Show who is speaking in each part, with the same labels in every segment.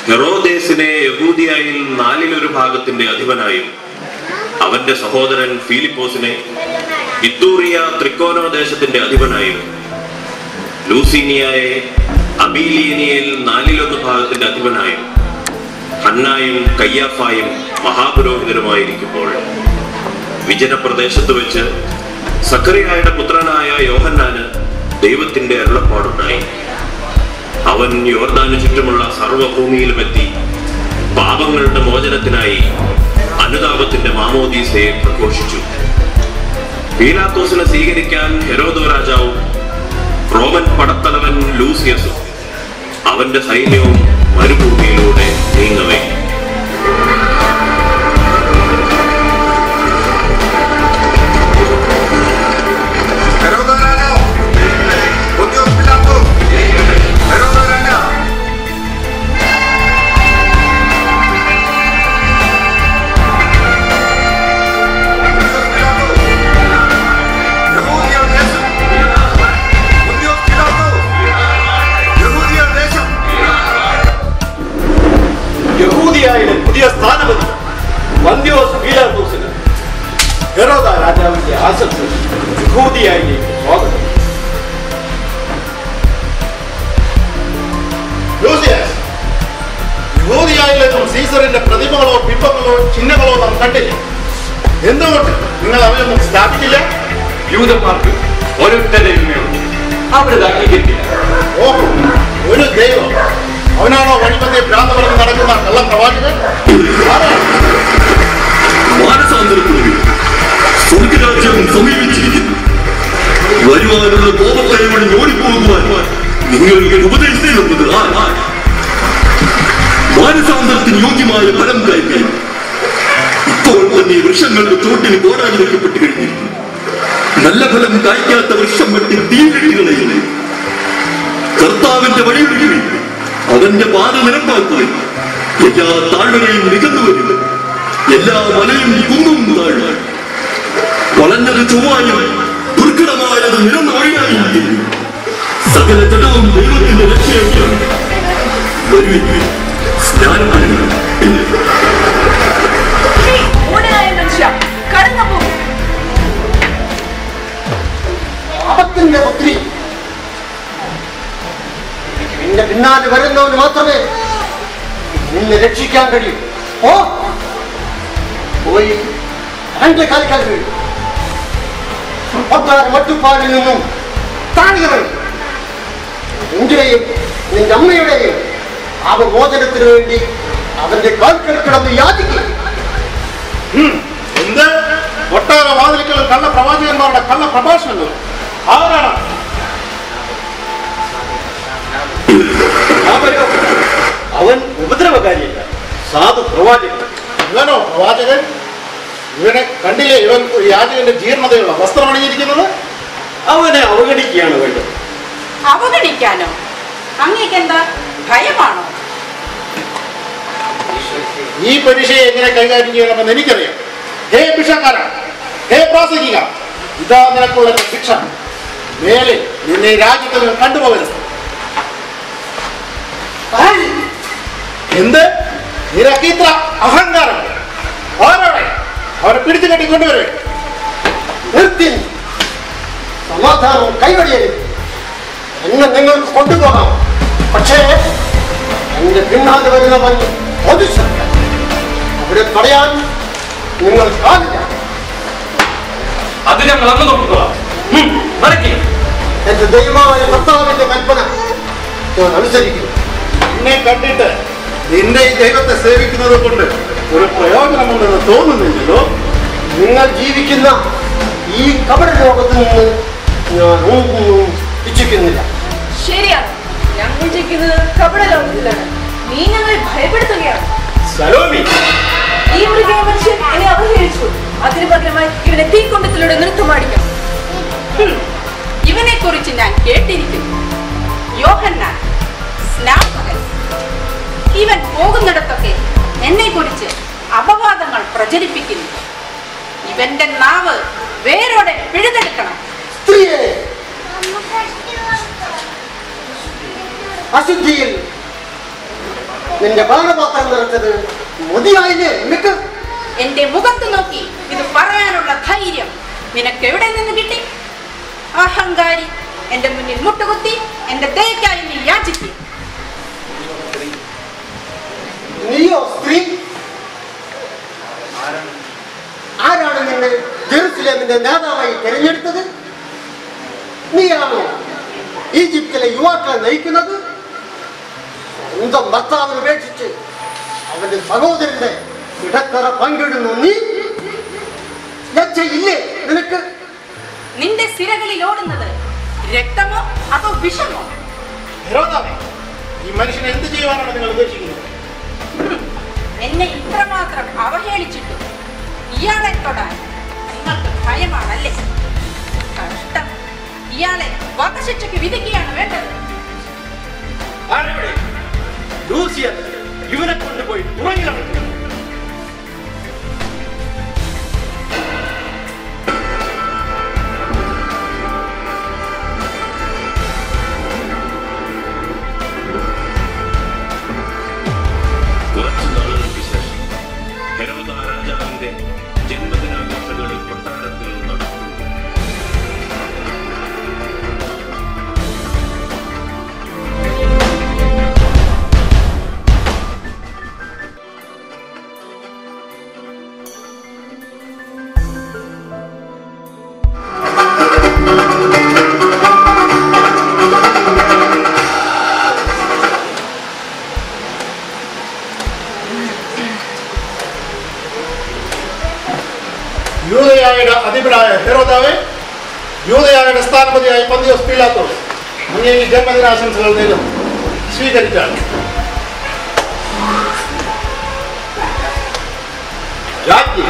Speaker 1: ഹെറോദേസിനെ യഹൂദിയായിൽ നാലിലൊരു ഭാഗത്തിന്റെ അധിപനായും അവന്റെ സഹോദരൻ ഫിലിപ്പോസിനെ ഇത്തൂറിയ ത്രിക്കോനോ ദേശത്തിന്റെ അധിപനായും ലൂസീനിയായെ അബീലീനിയയിൽ നാലിലൊന്ന് ഭാഗത്തിന്റെ അധിപനായും ഹന്നായും കയ്യാഫായും മഹാപുരോഹിതരുമായിരിക്കുമ്പോൾ വിജനപ്രദേശത്ത് വെച്ച് സക്കറിയായുടെ പുത്രനായ യോഹന്നാന് ദൈവത്തിന്റെ അരുളപ്പാടുണ്ടായി അവൻ യോർദാനു ചുറ്റുമുള്ള സർവഭൂമിയിലുമെത്തി പാപങ്ങളുടെ മോചനത്തിനായി അനുതാപത്തിന്റെ മാമോദീസയെ പ്രഘോഷിച്ചു പീലാത്തോസിനെ സ്വീകരിക്കാൻ ഹെരോദോ രാജാവും റോമൻ പടത്തലവൻ ലൂസിയസും അവന്റെ സൈന്യവും മരുഭൂമിയിലൂടെ നീങ്ങവേ
Speaker 2: Herodo രാജാവ്, പൊന്തിയോസ് പിലാത്തോസ്, ഹെരോദോ രാജാവ്, പൊന്തിയോസ് പിലാത്തോസ്, യഹൂദിയ ദേശം, പൊന്തിയോസ് പിലാത്തോസ്, യഹൂദിയ ദേശം,
Speaker 3: യഹൂദിയായുടെ പുതിയ സ്ഥാനപതി വന്ധ്യോസ് പീലാത്തോസിന് ഹെറോദ രാജാവിന്റെ ആശംസ യഹൂദിയായിലേക്ക് സ്വാഗതം
Speaker 4: ലൂസിയസ്, യഹൂദിയായിലെങ്ങും സീസറിന്റെ പ്രതിമകളോ ബിംബങ്ങളോ ചിഹ്നങ്ങളോ നാം കണ്ടില്ല എന്തുകൊണ്ട് നിങ്ങൾ അവയൊന്നും സ്ഥാപിക്കില്ല
Speaker 3: യൂതന്മാർക്ക് ഒരൊറ്റ ദൈവമേ ഉള്ളൂ അവരത് അംഗീകരിക്കില്ല
Speaker 4: ഓഹോ ഒരു ദൈവം അവനാണോ വഴിപത്തെ ഭ്രാന്ത് പറഞ്ഞ് നടക്കുന്ന കള്ളം പ്രവാചകൻ ആരാണ്?
Speaker 5: മാനസാന്തരപ്പെടുക സ്വർഗരാജ്യം സമീപിച്ചിരിക്കുന്നു വരുവാനുള്ള കോപത്തെ വഴി ഓടിപ്പോകുവാൻ നിങ്ങൾക്ക് ഉപദേശിക്കുന്നത് ആ ആ. മാനസാന്തരത്തിന് യോഗ്യമായ ഫലം കായ്ക്കാൻ ഇപ്പോൾ തന്നെ വൃക്ഷങ്ങളുടെ ചോട്ടിന് പോരാടി വെക്കപ്പെട്ട് കഴിഞ്ഞിരിക്കുന്നു നല്ല ഫലം കായ്ക്കാത്ത വൃക്ഷം വെട്ടി തീയിലിട്ടുകളയില്ലേ കർത്താവിന്റെ വഴിയൊഴുകി അവന്റെ പാത നിരപ്പാക്കുക എല്ലാ താഴ്വരയും നികന്നു വരിക എല്ലാ മലയും കുന്നും താഴ്വ വളഞ്ഞത് ചൊവ്വായും ദുർഘടമായത് നിരന്ന വഴിയായും തീരും. സകല ജലവും ദൈവത്തിന്റെ രക്ഷയാണ് വരുവിൻ സ്നാനം നൽകണം
Speaker 6: ഊനനായ മനുഷ്യ കടന്നു പോകും
Speaker 7: പാപത്തിന്റെ പുത്രി നിന്റെ പിന്നാലെ വരുന്നവന് മാത്രമേ നിന്നെ രക്ഷിക്കാൻ കഴിയൂ ഓ പോയി രണ്ട് കാലിക്കാൻ കഴിയും ഒട്ടാര മട്ടുപ്പാടിൽ നിന്നും താഴുക വരും നിന്റെയും നിന്റെ അമ്മയുടെയും അവമോചനത്തിന് വേണ്ടി അവന്റെ കാൽക്കൽ കിടന്ന് യാചിക്കുക
Speaker 4: എന്ത് ഒട്ടാര വാതിലുകൾ കള്ള പ്രവാചകന്മാരുടെ കള്ള പ്രഭാഷണങ്ങൾ ആരാണ്
Speaker 3: അവരോ അവൻ ഉപദ്രവകാരിയല്ല സാധു പ്രവാചകൻ
Speaker 4: ഇവനോ പ്രവാചകൻ ഇവനെ കണ്ടില്ലേ ഇവൻ ഒരു യാചകന്റെ ജീർണതയുള്ള വസ്ത്രം അണിഞ്ഞിരിക്കുന്നത്
Speaker 3: അവനെ അവഗണിക്കുകയാണ് വേണ്ടത്
Speaker 6: അവഗണിക്കാനോ അങ്ങേക്കെന്താ ഭയമാണോ
Speaker 4: ഈ പരീക്ഷയെ എങ്ങനെ കൈകാര്യം ചെയ്യണമെന്ന് എനിക്കറിയാം ഹേ ഭിക്ഷക്കാരാ ഹേ പ്രാസംഗിക ഇതാ നിനക്കുള്ള എന്റെ ശിക്ഷ മേലെ നിന്നെ ഈ രാജ്യത്ത് നിന്ന് കണ്ടുപോകരുത് ആയ്! എന്ത് നിനക്ക് ഇത്ര അഹങ്കാരം ആരാണ് അവരെ പിടിച്ചു കെട്ടി കൊണ്ടുവരുവേ
Speaker 7: നിർത്തി സമാധാനം കൈവടിയരുത് എന്നെ നിങ്ങൾക്ക് കൊണ്ടുപോകാം പക്ഷേ എന്റെ പിന്നാലെ വരുന്നവൻ പൊതുശക്തി അവരെ തടയാൻ നിങ്ങൾ കാണില്ല
Speaker 3: അത് ഞങ്ങൾ അന്ന് നോക്കുക നടക്കി
Speaker 7: എന്റെ ദൈവമായ കർത്താവിന്റെ കൽപ്പന ഞാൻ അനുസരിക്കുന്നു
Speaker 4: നിന്നെ കണ്ടിട്ട് നിന്റെ ഈ ദൈവത്തെ സേവിക്കുന്നത് കൊണ്ട് ഒരു പ്രയോജനമുണ്ടെന്ന് തോന്നുന്നില്ലല്ലോ
Speaker 7: നിങ്ങൾ ജീവിക്കുന്ന ഈ കപട ലോകത്ത് നിന്ന് ഞാൻ ഒന്നും ഇച്ഛിക്കുന്നില്ല
Speaker 6: ശരിയാണ് ഞങ്ങൾ ജീവിക്കുന്നത് കപട ലോകത്തിലാണ് നീ ഞങ്ങളെ ഭയപ്പെടുത്തുകയാണ്
Speaker 3: സലോമി
Speaker 6: ഈ മൃഗീയ മനുഷ്യൻ എന്നെ അവഹേളിച്ചു അതിന് പകരമായി ഇവനെ തീക്കൊണ്ടത്തിലൂടെ നൃത്തമാടിക്കണം ഇവനെ കുറിച്ച് ഞാൻ കേട്ടിരിക്കുന്നു യോഹന്നാൻ സ്നാപകൻ ഇവൻ പോകുന്നിടത്തൊക്കെ എന്നെ കുറിച്ച് അപവാദങ്ങൾ പ്രചരിപ്പിക്കുന്നു ഇവന്റെ നാവ് വേരോടെ പിഴുതെടുക്കണം
Speaker 7: സ്ത്രീയെ അശുദ്ധിയിൽ നിന്റെ പാനപാത്രം നിറച്ചത് മതിയായില്ലേ നിനക്ക്
Speaker 6: എന്റെ മുഖത്ത് നോക്കി ഇത് പറയാനുള്ള ധൈര്യം നിനക്ക് എവിടെ നിന്ന് കിട്ടി അഹങ്കാരി എന്റെ മുന്നിൽ മുട്ടുകുത്തി എന്റെ ദയക്കായി നീ യാചിക്കും
Speaker 7: നീയോ സ്ത്രീ ആരാണ് നിന്നെ ജെറുസലേമിന്റെ നേതാവായി തിരഞ്ഞെടുത്തത് നീയാണോ ഈജിപ്തിലെ യുവാക്കളെ നയിക്കുന്നത് സ്വന്തം ഭർത്താവിനെ ഉപേക്ഷിച്ച് അവന്റെ സഹോദരന്റെ ഇടക്കറ പങ്കിടുന്നു നീ ലജ്ജയില്ലേ നിനക്ക്
Speaker 6: നിന്റെ സിരകളിൽ ഓടുന്നത് രക്തമോ അതോ വിഷമോ
Speaker 4: ഹെരോദാവേ, ഈ മനുഷ്യനെ എന്ത് ചെയ്യുവാനാണ് നിങ്ങൾ ഉദ്ദേശിക്കുന്നത്
Speaker 6: ഹും, എന്നെ ഇത്രമാത്രം അവഹേളിച്ചിട്ടു ഇയാളെ തൊടാൻ നിങ്ങൾക്ക് ഭയമാണല്ലേ കഷ്ടം ഇയാളെ വധശിക്ഷയ്ക്ക് വിധിക്കുകയാണ് വേണ്ടത്
Speaker 3: ആരെവിടെ ലൂസിയൻ ഇവനെ കൊണ്ടുപോയി ഉറങ്ങിലാണ്
Speaker 1: കുറച്ചു നാളുകൾക്ക് ശേഷം ഹെരോദ രാജാവിന്റെ ജന്മദിനാഘോഷങ്ങൾ കൊട്ടാരത്തിൽ നടന്നു
Speaker 4: യൂതയായുടെ അധിപനായ ഹെരോദാവെ യൂതയായുടെ സ്ഥാനപതിയായ പന്തിയോസ് പീലാത്തോസ് അങ്ങേക്ക് ജന്മദിനാശംസകൾ നേരുന്നു സ്വീകരിച്ചാൽ
Speaker 3: രാജ്ഞി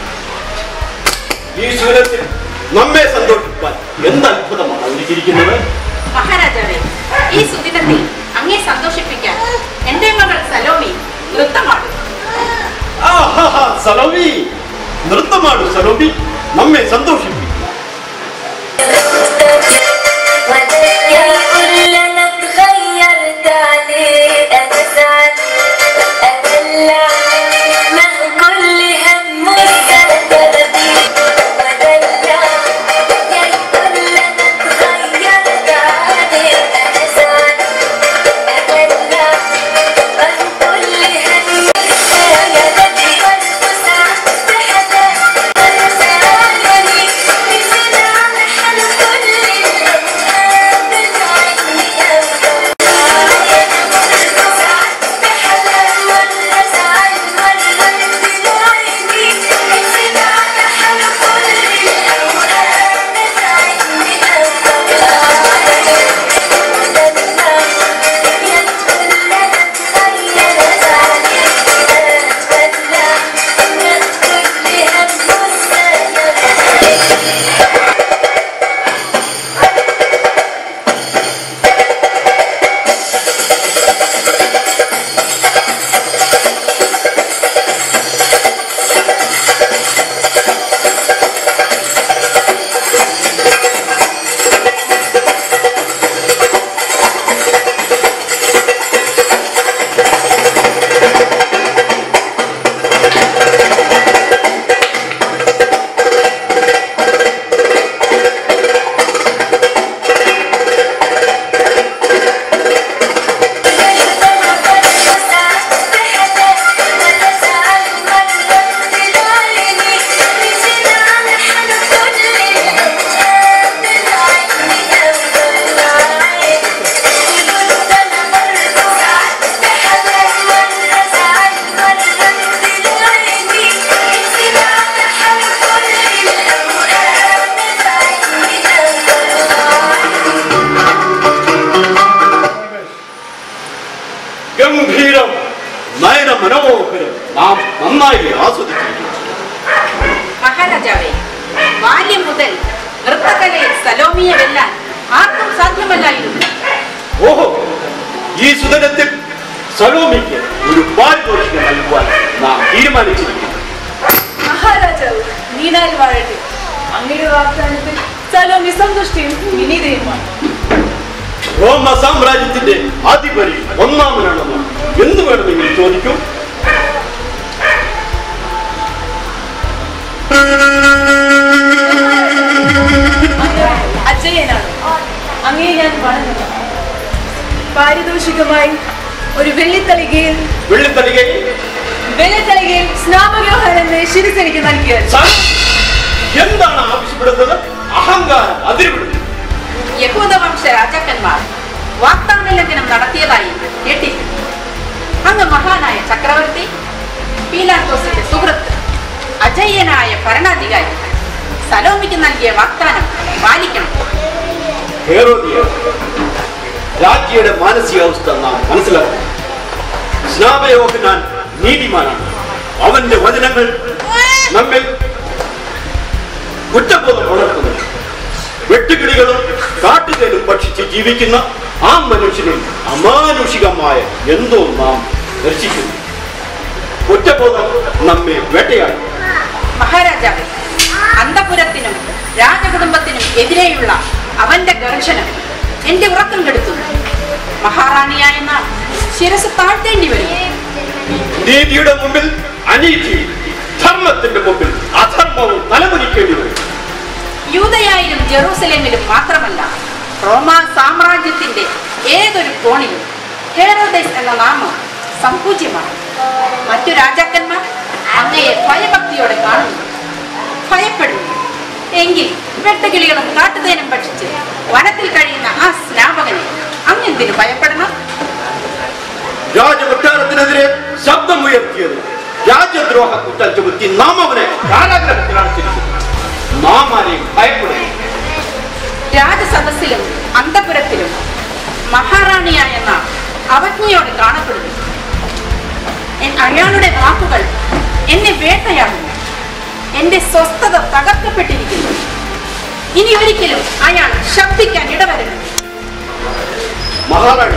Speaker 3: ഈ ശൂലത്തിൽ നമ്മെ സന്തോഷിപ്പാൻ എന്ത് അത്ഭുതമാണ് ഒരുക്കിയിരിക്കുന്നത്
Speaker 6: മഹാരാജാവേ ഈ സുദിനത്തിൽ അങ്ങേ സന്തോഷിപ്പിക്കാൻ എന്റെ മകൾ സലോമി നൃത്തമാടും
Speaker 3: ആഹാഹാ, സലോമി നൃത്തമാടു സലോമി നമ്മെ സന്തോഷിപ്പിക്കും
Speaker 8: ودنيا كلنا اتغيرت عليه انا سعد ادلع مع كل هم مستقبل بيه ودلع يا كلنا اتغيرت عليه انا سعد ادلع مع كل هم مستقبل بيه برضه سعد بحدا انا سعدني نسينا على حال كل الاوقات بتعبني اوقات سعد بحدا ولا سعد ولا بتعبني نسينا على حال كل الاوقات بتعبني
Speaker 3: ഗംഭീരം നയന മനോഹരം നാം നന്നായി ആസ്വദിച്ചിരിക്കുന്നു
Speaker 6: മഹാരാജാവേ ബാല്യം മുതൽ നൃത്തകലയിൽ സലോമിയെ വെല്ലാൻ ആർക്കും സാധ്യമല്ലായിരുന്നു
Speaker 3: ഓഹോ ഈ സുതരത്തിൽ സലോമിക്ക് ഒരു പാരിതോഷികം നൽകുവാൻ നാം തീരുമാനിച്ചിരിക്കുന്നു
Speaker 9: മഹാരാജാവ് നീനാൽ വാഴട്ടെ അങ്ങയുടെ വാഗ്ദാനത്തിൽ സലോമി സന്തുഷ്ടിയും വിനീതയുമാണ്
Speaker 3: റോമ സാമ്രാജ്യത്തിന്റെ അധിപതി ഒന്നാമനാണെന്ന് എന്ത് വേണമെങ്കിലും ചോദിക്കൂ
Speaker 9: അജയനാണ് അങ്ങേ ഞാൻ വണങ്ങുന്നു പാരിതോഷികമായി ഒരു വെള്ളിത്തളികയിൽ
Speaker 3: വെള്ളിത്തളികയിൽ
Speaker 9: വെള്ളിത്തളികയിൽ സ്നാപകോഹൻ എന്നെ ശിരസ് എനിക്ക് നൽകിയത്
Speaker 3: സാർ, എന്താണ് ആവശ്യപ്പെടുന്നത് അഹങ്കാരം അതിരുവിടുന്നു
Speaker 6: യഹൂദവംശ രാജാക്കന്മാർ വാഗ്ദാന ലംഘനം നടത്തിയതായി കേട്ടിരിക്കുന്നു അങ്ങ് മഹാനായ ചക്രവർത്തി പീലാത്തോസിന്റെ സുഹൃത്ത് അജയ്യനായ ഭരണാധികാരി സലോമിക്ക് നൽകിയ വാഗ്ദാനം പാലിക്കണം
Speaker 3: ഹേറോദിയ രാജ്യയുടെ മാനസികാവസ്ഥ നാം മനസ്സിലാക്കണം സ്നാപയോഹനാൻ നീതിമാനാണ് അവന്റെ വചനങ്ങൾ നമ്മിൽ കുറ്റബോധം വളർത്തുന്നു വെട്ടുകിളികളും കാട്ടുതേനും ഭക്ഷിച്ച് ജീവിക്കുന്ന ആ മനുഷ്യനിൽ അമാനുഷികമായ എന്തോ നാം ദർശിക്കുന്നു കുറ്റബോധം നമ്മെ വേട്ടയാടി
Speaker 6: മഹാരാജാവ് അന്തപുരത്തിനും രാജകുടുംബത്തിനും എതിരെയുള്ള അവന്റെ ഗർജനം എന്റെ ഉറക്കം കെടുത്തുന്നു മഹാറാണിയായ നാം ശിരസ് താഴ്ത്തേണ്ടി വരും
Speaker 3: നീതിയുടെ മുമ്പിൽ അനീതി ധർമ്മത്തിന്റെ മുമ്പിൽ അധർമ്മവും തലമുനിക്കേണ്ടി വരും
Speaker 6: യൂതയായാലും ജെറൂസലേമിലും മാത്രമല്ല റോമാ സാമ്രാജ്യത്തിന്റെ ഏതൊരു കോണിലും ഹേറോദൈസ് എന്ന നാമം സംപൂജ്യമാണ് മറ്റു രാജാക്കന്മാർ അങ്ങയെ ഭയഭക്തിയോടെ കാണുന്നു ഭയപ്പെടുന്നു എങ്കിൽ വെട്ടുകിളികളും കാട്ടുതേനും ഭക്ഷിച്ച് വനത്തിൽ കഴിയുന്ന ആ സ്നാപകനെ അങ്ങെന്തിനു ഭയപ്പെടണം
Speaker 3: രാജകൊട്ടാരത്തിനെതിരെ ശബ്ദമുയർത്തിയത് രാജ്യദ്രോഹ കുറ്റം ചുമത്തി നാം അവനെ കാരാഗ്രഹത്തിൽ അടച്ചിരിക്കുന്നു നാം ആരെയും ഭയപ്പെടുന്നു
Speaker 6: രാജസദസ്സിലും അന്തപുരത്തിലും മഹാറാണിയായ നാം അവജ്ഞയോടെ കാണപ്പെടുന്നു എൻ- അയാളുടെ വാക്കുകൾ എന്നെ വേട്ടയാടുന്നു എന്റെ സ്വസ്ഥത തകർക്കപ്പെട്ടിരിക്കുന്നു ഇനി ഒരിക്കലും അയാൾ ശബ്ദിക്കാൻ ഇടവരുന്നു
Speaker 3: മഹാറാണി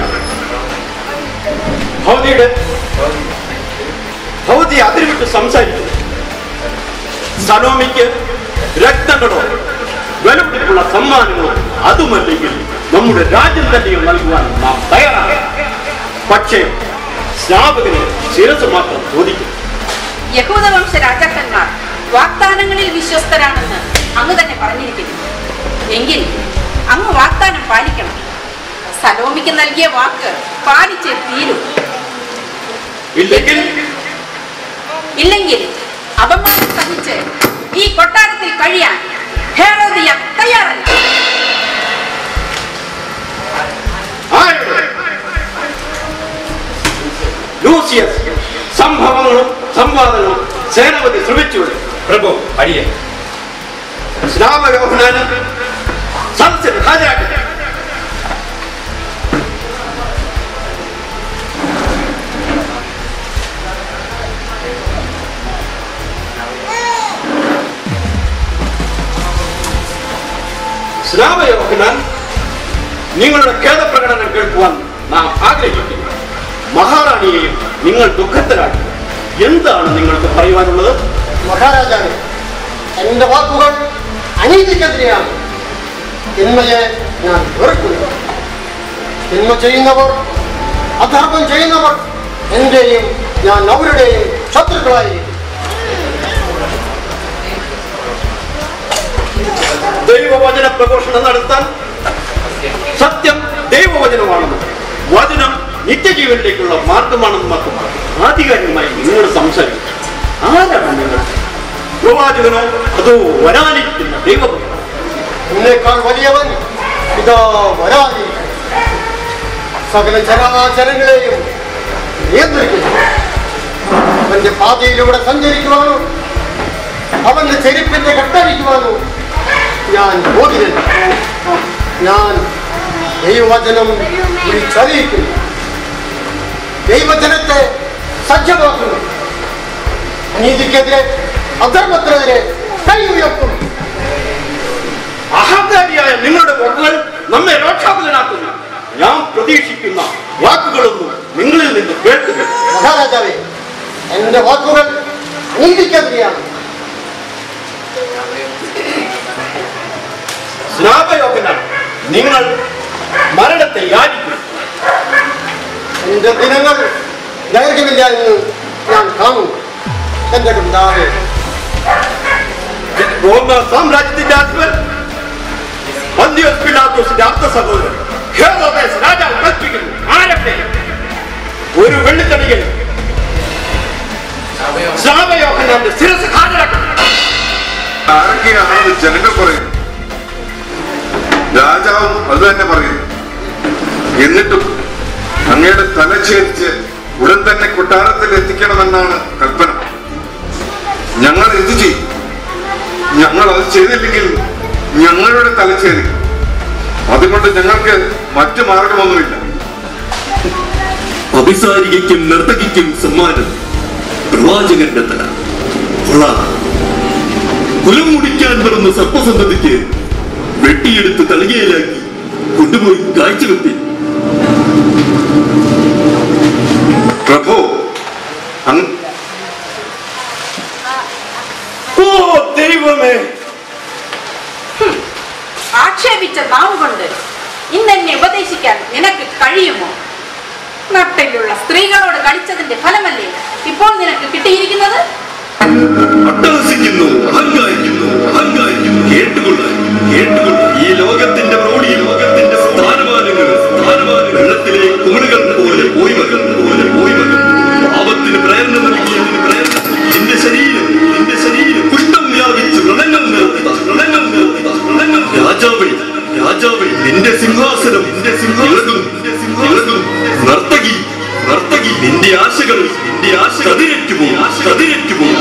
Speaker 3: ഭൗതിയുടെ ഭൗതി അതിരുവിട്ട് സംസാരിക്കുന്നു സലോമിക്ക് രക്തങ്ങളോ വിലപിടിപ്പുള്ള സമ്മാനങ്ങളോ അതുമല്ലെങ്കിൽ നമ്മുടെ രാജ്യം തന്നെയും നൽകുവാൻ നാം തയ്യാറാണ് പക്ഷേ സ്നാപകന് ശിരസ് മാത്രം ചോദിക്കും
Speaker 6: യഹൂദവംശ രാജാക്കന്മാർ വാഗ്ദാനങ്ങളിൽ വിശ്വസ്തരാണെന്ന് അങ്ങ് തന്നെ പറഞ്ഞിരിക്കുന്നു എങ്കിൽ അങ്ങ് വാഗ്ദാനം പാലിക്കണം സലോമിക്ക് നൽകിയ വാക്ക് പാലിച്ചേ തീരൂ
Speaker 3: ഇല്ലെങ്കിൽ
Speaker 6: ഇല്ലെങ്കിൽ അപമാനം സഹിച്ച് ഈ കൊട്ടാരത്തിൽ കഴിയാൻ ഹേറോദിയ തയ്യാറല്ല
Speaker 3: ആരുടെ? ലൂസിയസ് സംഭവങ്ങളും സംവാദങ്ങളും സേനാപതി ശ്രമിച്ചുകൊണ്ട്
Speaker 10: പ്രഭു അടിയ
Speaker 3: സ്നാപയോഹനാന് സദസ്സിന് ഹാജരാക്കട്ടെ സ്നാപയോഹനാൻ നിങ്ങളുടെ ഖേദപ്രകടനം കേൾക്കുവാൻ നാം ആഗ്രഹിക്കുന്നു മഹാറാണിയെയും നിങ്ങൾ ദുഃഖത്തിലാക്കി എന്താണ് നിങ്ങൾക്ക് പറയുവാനുള്ളത്
Speaker 7: മഹാരാജാവേ എന്റെ വാക്കുകൾ അനീതിക്കെതിരെയാണ് തിന്മയെ ഞാൻ വെറുക്കുന്നു തിന്മ ചെയ്യുന്നവർ അധർമ്മം ചെയ്യുന്നവർ എന്റെയും ഞാൻ അവരുടെയും ശത്രുക്കളായിരിക്കും
Speaker 3: ദൈവവചന പ്രഘോഷണം നടത്താൻ സത്യം ദൈവവചനമാണെന്നും വചനം നിത്യജീവനിലേക്കുള്ള മാർഗമാണെന്നും മാത്രം ആധികാരികമായി നിങ്ങൾ സംസാരിക്കും ആരാണ് നിങ്ങൾ പ്രവാചകനോ അതോ വരാനിരിക്കുന്ന ദൈവഭക്തനോ
Speaker 7: എന്നേക്കാൾ വലിയവൻ ഇതാ വരാനിരിക്കുന്നു സകല ചരാചരങ്ങളെയും നിയന്ത്രിക്കുന്നു അവന്റെ പാതയിലൂടെ സഞ്ചരിക്കുവാനോ അവന്റെ ചെരുപ്പിന്റെ കെട്ടഴിക്കുവാനോ ഞാൻ ബോധിരല്ല ഞാൻ ദൈവവചനം വിളിച്ചറിയിക്കുന്നു ദൈവജനത്തെ സജ്ജമാക്കുന്നു അനീതിക്കെതിരെ അധർമ്മത്തിനെതിരെ കൈ ഉയർത്തുന്നു
Speaker 3: അഹങ്കാരിയായ നിങ്ങളുടെ വാക്കുകൾ നമ്മെ രോക്ഷാകുലനാക്കുന്നു ഞാൻ പ്രതീക്ഷിക്കുന്ന വാക്കുകളൊന്നും നിങ്ങളിൽ നിന്ന് കേൾക്കുന്നു
Speaker 7: മഹാരാജാവേ എന്റെ വാക്കുകൾ നീതിക്കെതിരെയാണ്
Speaker 3: സ്നാപയോഗ്യനാണ് നിങ്ങൾ മരണത്തെ യാചിക്കുന്നു
Speaker 7: എന്റെ ദിനങ്ങൾ ദൈർഘ്യമില്ല എന്ന് ഞാൻ കാണുന്നു എന്റെ കർത്താവേ
Speaker 3: റോമ സാമ്രാജ്യത്തിന്റെ അധിപൻ അന്ത്യോസ് പിലാത്തോസിന്റെ അർത്ഥ സഹോദരൻ ഹേറോദേസ് രാജാവ് കൽപ്പിക്കുന്നു ആരട്ടെ ഒരു വെള്ളിത്തടിയിൽ ശ്രാവയോഹനാന്റെ ശിരസ് ഹാജരാക്കണം
Speaker 2: ആരൊക്കെയാണെന്ന് ജനങ്ങൾ പറയുന്നു രാജാവും അത് തന്നെ പറയുന്നു എന്നിട്ടും അങ്ങയുടെ തല ഛേദിച്ച് ഉടൻ തന്നെ കൊട്ടാരത്തിൽ എത്തിക്കണമെന്നാണ് കൽപ്പന ഞങ്ങൾ എന്തു ചെയ്യും ഞങ്ങൾ അത് ചെയ്തില്ലെങ്കിൽ ഞങ്ങളുടെ തല ഛേദിക്കും അതുകൊണ്ട് ഞങ്ങൾക്ക് മറ്റു മാർഗമൊന്നുമില്ല
Speaker 5: അഭിസാരികയ്ക്കും നർത്തകിക്കും സമ്മാനം പ്രവാചകന്റെ തല കൊള്ളാം കുലം മുടിക്കാൻ വരുന്ന സർപ്പസന്തതിക്ക് വെട്ടിയെടുത്ത് തലകയിലാക്കി കൊണ്ടുപോയി കാഴ്ചവെപ്പി
Speaker 2: പ്രഭു അങ്ങ്
Speaker 3: ഓ ദൈവമേ
Speaker 6: ആക്ഷേപിച്ച നാവ് കൊണ്ട് ഇന്നെന്നെ ഉപദേശിക്കാൻ നിനക്ക് കഴിയുമോ നട്ടിലുള്ള സ്ത്രീകളോട് കളിച്ചതിന്റെ ഫലമല്ലേ ഇപ്പോൾ നിനക്ക് കിട്ടിയിരിക്കുന്നത്
Speaker 5: അട്ടഹസിക്കുന്നു അഹങ്കാരിക്കുന്നു അഹങ്കാരിക്കുന്നു കേട്ടുകൊള്ളാൻ കേട്ടുകൊള്ളാൻ ഈ ലോകത്തിന്റെ പ്രൗഢി ലോകത്തിന്റെ സ്ഥാനമാനങ്ങൾ സ്ഥാനമാനങ്ങൾ വെള്ളത്തിലെ കുമിളുകൾ പോലെ പോയി മകൾ പോലെ പോയി മകൾ പാപത്തിന് പ്രേരണ നൽകിയതിന് പ്രേരണ നിന്റെ ശരീരം നിന്റെ ശരീരം കുഷ്ഠം വ്യാപിച്ചു വ്രണങ്ങൾ നിർത്തി വ്രണങ്ങൾ നിർത്തി വ്രണങ്ങൾ രാജാവേ രാജാവേ നിന്റെ സിംഹാസനം നിന്റെ സിംഹാസനം ഇളകും നർത്തകി നർത്തകി നിന്റെ ആശകൾ നിന്റെ ആശ കതിരറ്റുപോ കതിരറ്റുപോ